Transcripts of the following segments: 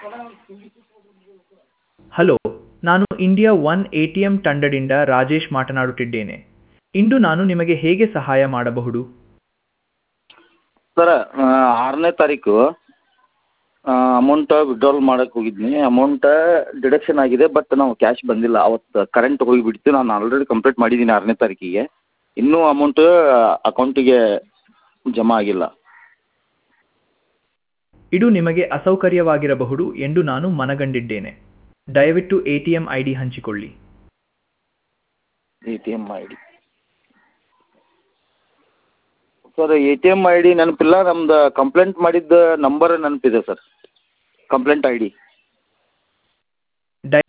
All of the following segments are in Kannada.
ಹಲೋ ನಾನು India one A T M ತಂಡದಿಂದ ರಾಜೇಶ್ ಮಾತನಾಡುತ್ತಿದ್ದೇನೆ ಇಂದು ನಾನು ನಿಮಗೆ ಹೇಗೆ ಸಹಾಯ ಮಾಡಬಹುದು ಸರ ಆರನೇ ತಾರೀಕು ಅಮೌಂಟ್ ವಿಡ್ರಾಲ್ ಮಾಡಕ್ಕೆ ಹೋಗಿದ್ನಿ ಅಮೌಂಟ ಡಿಡಕ್ಷನ್ ಆಗಿದೆ ಬಟ್ ನಾವು ಕ್ಯಾಶ್ ಬಂದಿಲ್ಲ ಅವತ್ತು ಕರೆಂಟ್ ಹೋಗಿಬಿಡ್ತು ನಾನು ಆಲ್ರೆಡಿ ಕಂಪ್ಲೀಟ್ ಮಾಡಿದ್ದೀನಿ ಆರನೇ ತಾರೀಕಿಗೆ ಇನ್ನೂ ಅಮೌಂಟ್ ಅಕೌಂಟಿಗೆ ಜಮಾ ಆಗಿಲ್ಲ ಇದು ನಿಮಗೆ ಅಸೌಕರ್ಯವಾಗಿರಬಹುದು ಎಂದು ನಾನು ಮನಗಂಡಿದ್ದೇನೆ ದಯವಿಟ್ಟು A T M I D ಹಂಚಿಕೊಳ್ಳಿ A T M I D sir A T M I D ನೆನಪಿಲ್ಲ ನಮ್ದು ಕಂಪ್ಲೇಂಟ್ ಮಾಡಿದ್ದ ನಂಬರ್ ನೆನಪಿದೆ ಸರ್ ಕಂಪ್ಲೇಂಟ್ ಐ ಡಿ ದಯ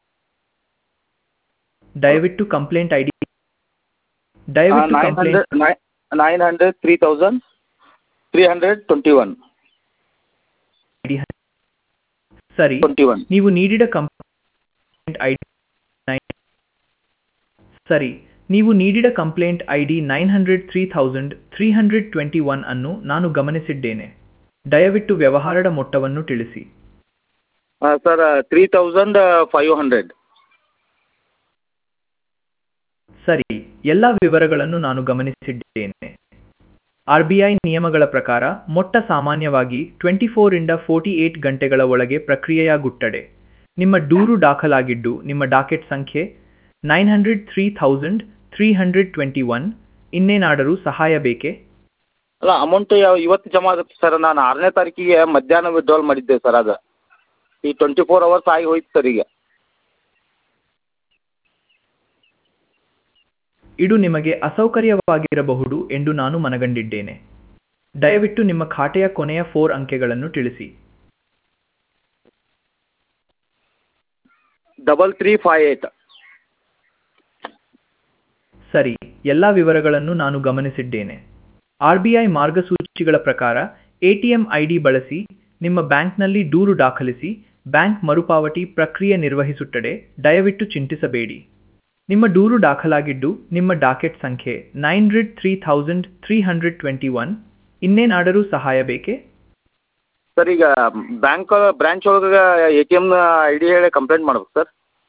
ದಯವಿಟ್ಟು ಕಂಪ್ಲೇಂಟ್ ಐ ಡಿ ದಯವಿಟ್ಟು nine complaint hundred nine hundred three thousand three hundred twenty one ID ಸರಿ ಟ್ವೆಂಟಿ ಒನ್ ನೀವು ನೀಡಿದ ಕಂಪ್ಲೇಂಟ್ ಐ ಸರಿ ನೀವು ನೀಡಿದ complaint I D nine hundred three thousand three hundred twenty one ಅನ್ನು ನಾನು ಗಮನಿಸಿದ್ದೇನೆ ದಯವಿಟ್ಟು ವ್ಯವಹಾರದ ಮೊತ್ತವನ್ನು ತಿಳಿಸಿ sir three thousand five hundred ಸರಿ ಎಲ್ಲ ವಿವರಗಳನ್ನು ನಾನು ಗಮನಿಸಿದ್ದೇನೆ ಆರ್ ಬಿ ಐ ನಿಯಮಗಳ ಪ್ರಕಾರ ಮೊಟ್ಟ ಸಾಮಾನ್ಯವಾಗಿ ಟ್ವೆಂಟಿ ಫೋರಿಂದ ಫೋರ್ಟಿ ಏಟ್ ಗಂಟೆಗಳ ಒಳಗೆ ಪ್ರಕ್ರಿಯೆಯಾಗುತ್ತದೆ ನಿಮ್ಮ ದೂರು ದಾಖಲಾಗಿದ್ದು ನಿಮ್ಮ ಡಾಕೆಟ್ ಸಂಖ್ಯೆ nine hundred three thousand three hundred twenty one ಇನ್ನೇನಾದರೂ ಸಹಾಯ ಬೇಕೇ ಅಲ್ಲ ಅಮೌಂಟ್ ಯಾವ ಇವತ್ತು ಜಮಾ ಆಗುತ್ತೆ ಸರ್ ನಾನು ಆರನೇ ತಾರೀಕಿಗೆ ಮಧ್ಯಾಹ್ನ ವಿಡ್ರಾಲ್ ಮಾಡಿದ್ದೆ ಸರ್ ಅದು ಈ ಟ್ವೆಂಟಿ ಫೋರ್ ಅವರ್ಸ್ ಆಗಿ ಹೋಯ್ತು ಸರ್ ಈಗ ಇದು ನಿಮಗೆ ಅಸೌಕರ್ಯವಾಗಿರಬಹುದು ಎಂದು ನಾನು ಮನಗಂಡಿದ್ದೇನೆ ದಯವಿಟ್ಟು ನಿಮ್ಮ ಖಾತೆಯ ಕೊನೆಯ ಫೋರ್ ಅಂಕೆಗಳನ್ನು ತಿಳಿಸಿ ಡಬಲ್ ತ್ರೀ ಫೈ ಏಟ್ ಸರಿ ಎಲ್ಲ ವಿವರಗಳನ್ನು ನಾನು ಗಮನಿಸಿದ್ದೇನೆ ಆರ್ ಬಿ ಐ ಮಾರ್ಗಸೂಚಿಗಳ ಪ್ರಕಾರ ಎಟಿಎಂ ಐಡಿ ಬಳಸಿ ನಿಮ್ಮ ಬ್ಯಾಂಕ್ನಲ್ಲಿ ದೂರು ದಾಖಲಿಸಿ ಬ್ಯಾಂಕ್ ಮರುಪಾವತಿ ಪ್ರಕ್ರಿಯೆ ನಿರ್ವಹಿಸುತ್ತದೆ ದಯವಿಟ್ಟು ಚಿಂತಿಸಬೇಡಿ ನಿಮ್ಮ ದೂರು ದಾಖಲಾಗಿದ್ದು ನಿಮ್ಮ ಡಾಕೆಟ್ ಸಂಖ್ಯೆ nine hundred three thousand three hundred twenty one ಇನ್ನೇನಾದರೂ ಸಹಾಯ ಬೇಕೇ ಸರ್ ಈಗ ಬ್ಯಾಂಕ್ ಬ್ರಾಂಚ್ ಒಳಗೆ ಎ ಟಿ ಎಮ್ನ ಐ ಡಿ ಹೇಳಿ ಕಂಪ್ಲೇಂಟ್ ಮಾಡ್ಬೇಕು ಸರ್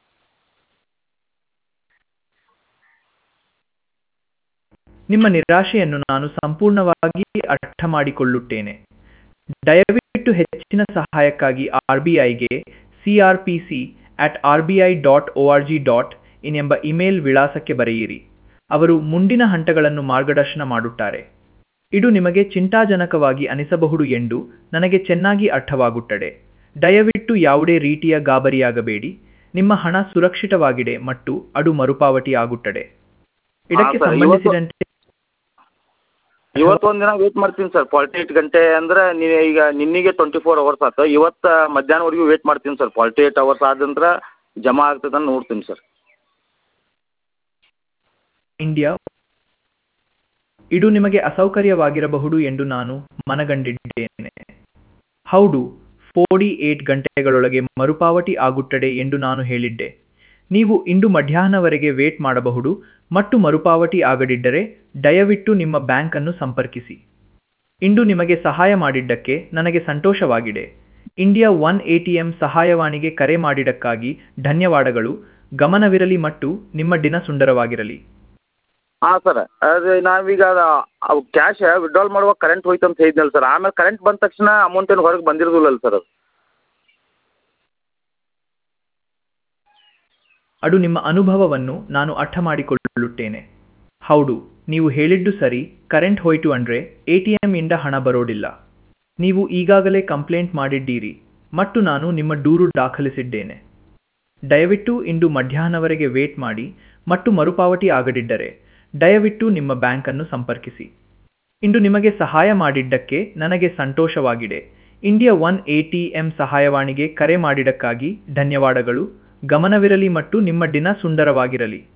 ನಿಮ್ಮ ನಿರಾಶೆಯನ್ನು ನಾನು ಸಂಪೂರ್ಣವಾಗಿ ಅರ್ಥ ಮಾಡಿಕೊಳ್ಳುತ್ತೇನೆ ದಯವಿಟ್ಟು ಹೆಚ್ಚಿನ ಸಹಾಯಕ್ಕಾಗಿ ಆರ್ ಬಿ ಐಗೆ C R P C at R B I dot O R G dot in ಎಂಬ ಇಮೇಲ್ ವಿಳಾಸಕ್ಕೆ ಬರೆಯಿರಿ ಅವರು ಮುಂದಿನ ಹಂತಗಳನ್ನು ಮಾರ್ಗದರ್ಶನ ಮಾಡುತ್ತಾರೆ ಇದು ನಿಮಗೆ ಚಿಂತಾಜನಕವಾಗಿ ಅನಿಸಬಹುದು ಎಂದು ನನಗೆ ಚೆನ್ನಾಗಿ ಅರ್ಥವಾಗುತ್ತದೆ ದಯವಿಟ್ಟು ಯಾವುದೇ ರೀತಿಯ ಗಾಬರಿಯಾಗಬೇಡಿ ನಿಮ್ಮ ಹಣ ಸುರಕ್ಷಿತವಾಗಿದೆ ಮತ್ತು ಅದು ಮರುಪಾವತಿ ಆಗುತ್ತದೆ ಇದಕ್ಕೆ ಸರ್, ಇವತ್ತು- ಸಂಬಂಧಿಸಿದಂತೆ ಇವತ್ತು ಒಂದು ದಿನ ವೇಟ್ ಮಾಡ್ತೀನಿ ಸರ್ ಫಾರ್ಟಿ ಏಟ್ ಗಂಟೆ ಅಂದರೆ ನೀವು ಈಗ ನಿನ್ನೆಗೆ ಟ್ವೆಂಟಿ ಫೋರ್ ಅವರ್ಸ್ ಆಯ್ತು ಇವತ್ತು ಮಧ್ಯಾಹ್ನವರೆಗೂ ವೇಟ್ ಮಾಡ್ತೀನಿ ಸರ್ ಫಾರ್ಟಿ ಏಟ್ ಅವರ್ಸ್ ಆದ ನಂತರ ಜಮಾ ಆಗ್ತದೆ ಅಂತ ನೋಡ್ತೀನಿ ಸರ್ ಇಂಡಿಯಾ ಇದು ನಿಮಗೆ ಅಸೌಕರ್ಯವಾಗಿರಬಹುದು ಎಂದು ನಾನು ಮನಗಂಡಿದ್ದೇನೆ ಹೌದು ಫೋರ್ಟಿ ಏಟ್ ಗಂಟೆಗಳೊಳಗೆ ಮರುಪಾವತಿ ಆಗುತ್ತದೆ ಎಂದು ನಾನು ಹೇಳಿದ್ದೆ ನೀವು ಇಂದು ಮಧ್ಯಾಹ್ನವರೆಗೆ ವೇಟ್ ಮಾಡಬಹುದು ಮತ್ತು ಮರುಪಾವತಿ ಆಗದಿದ್ದರೆ ದಯವಿಟ್ಟು ನಿಮ್ಮ ಬ್ಯಾಂಕ್ ಅನ್ನು ಸಂಪರ್ಕಿಸಿ ಇಂದು ನಿಮಗೆ ಸಹಾಯ ಮಾಡಿದ್ದಕ್ಕೆ ನನಗೆ ಸಂತೋಷವಾಗಿದೆ ಇಂಡಿಯಾ ಒನ್ ಎಟಿಎಂ ಸಹಾಯವಾಣಿಗೆ ಕರೆ ಮಾಡಿದ್ದಕ್ಕಾಗಿ ಧನ್ಯವಾದಗಳು ಗಮನವಿರಲಿ ಮತ್ತು ನಿಮ್ಮ ದಿನ ಸುಂದರವಾಗಿರಲಿ ಹಾಂ ಸರ್ ಅದು ನಾವೀಗ ಅವು ಕ್ಯಾಶ್ ವಿಡ್ರಾಲ್ ಮಾಡುವಾಗ ಕರೆಂಟ್ ಹೋಯ್ತು ಅಂತ ಹೇಳಿದ್ನಲ್ಲ ಸರ್ ಆಮೇಲೆ ಕರೆಂಟ್ ಬಂದ ತಕ್ಷಣ ಅಮೌಂಟ್ ಏನು ಹೊರಗೆ ಬಂದಿರೋದಿಲ್ಲಲ್ಲ ಸರ್ ಅದು ಅದು ನಿಮ್ಮ ಅನುಭವವನ್ನು ನಾನು ಅರ್ಥ ಮಾಡಿಕೊಳ್ಳುತ್ತೇನೆ ಹೌದು ನೀವು ಹೇಳಿದ್ದು ಸರಿ ಕರೆಂಟ್ ಹೋಯ್ತು ಅಂದ್ರೆ ಎ ಟಿ ಇಂದ ಹಣ ಬರೋದಿಲ್ಲ ನೀವು ಈಗಾಗಲೇ ಕಂಪ್ಲೇಂಟ್ ಮಾಡಿದ್ದೀರಿ ಮತ್ತು ನಾನು ನಿಮ್ಮ ದೂರು ದಾಖಲಿಸಿದ್ದೇನೆ ದಯವಿಟ್ಟು ಇಂದು ಮಧ್ಯಾಹ್ನವರೆಗೆ ವೇಟ್ ಮಾಡಿ ಮತ್ತು ಮರುಪಾವತಿ ಆಗದಿದ್ದರೆ ದಯವಿಟ್ಟು ನಿಮ್ಮ ಬ್ಯಾಂಕ್ ಅನ್ನು ಸಂಪರ್ಕಿಸಿ ಇಂದು ನಿಮಗೆ ಸಹಾಯ ಮಾಡಿದ್ದಕ್ಕೆ ನನಗೆ ಸಂತೋಷವಾಗಿದೆ India one A T M ಸಹಾಯವಾಣಿಗೆ ಕರೆ ಮಾಡಿದ್ದಕ್ಕಾಗಿ ಧನ್ಯವಾದಗಳು ಗಮನವಿರಲಿ ಮತ್ತು ನಿಮ್ಮ ದಿನ ಸುಂದರವಾಗಿರಲಿ